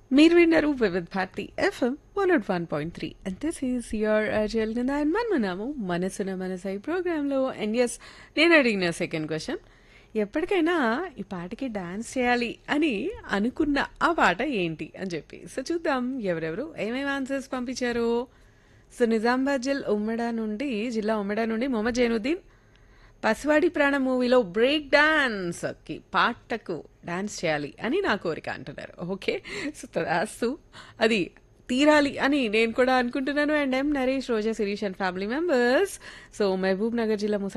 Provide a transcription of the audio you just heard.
మీరు విన్నారు Vividh Bharati FM one nought one point three and this is your అజల్ కింద అండ్ మనము మనసున మనసై ప్రోగ్రాంలో అండ్ ఎస్ నేను అడిగిన సెకండ్ క్వశ్చన్ ఎప్పటికైనా ఈ పాటకి డాన్స్ చేయాలి అని అనుకున్న ఆ పాట ఏంటి అని చెప్పి సో చూద్దాం ఎవరెవరు ఏమేమి ఆన్సర్స్ పంపించారు సో నిజామాబాద్ జిల్ ఉమ్మడా నుండి జిల్లా ఉమ్మడా నుండి మొహమ్మద్ జైనుద్దీన్ పసివాడి ప్రాణ మూవీలో బ్రేక్ డాన్స్ కి పాటకు డాన్స్ చేయాలి అని నా కోరిక అంటున్నారు ఓకే సో తదాస్తు అది తీరాలి అని నేను కూడా అనుకుంటున్నాను and M Naresh Roja Sirish and family members so Mahabubnagar జిల్లా ముసా